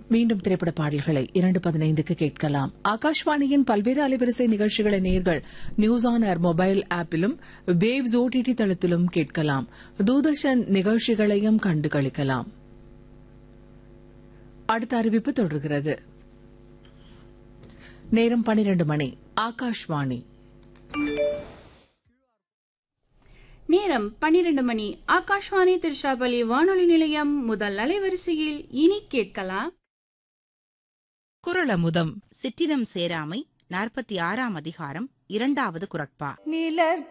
மீண்டும் திரைப்பட பாடல்களை இரண்டு பதினைந்துக்கு கேட்கலாம் ஆகாஷ்வாணியின் பல்வேறு அலைவரிசை நிகழ்ச்சிகளை நேர்கள் நியூஸ் ஆன் ஏர் மொபைல் ஆப்பிலும் வேவ்ஸ் ஓடிடி தளத்திலும் கேட்கலாம் தூர்தர்ஷன் நிகழ்ச்சிகளையும் கண்டு களிக்கலாம் அடுத்த அறிவிப்பு தொடர்கிறது நேரம் பனிரண்டு மணி ஆகாஷ்வாணி நேரம் பன்னிரண்டு மணி ஆகாஷ்வாணி திருஷாபலி வானொலி நிலையம் முதல் அலைவரிசையில் இனி கேட்கலாம் குரலமுதம் சிற்றினம் சேராமை நாற்பத்தி ஆறாம் அதிகாரம் இரண்டாவது குரட்பா நிலர்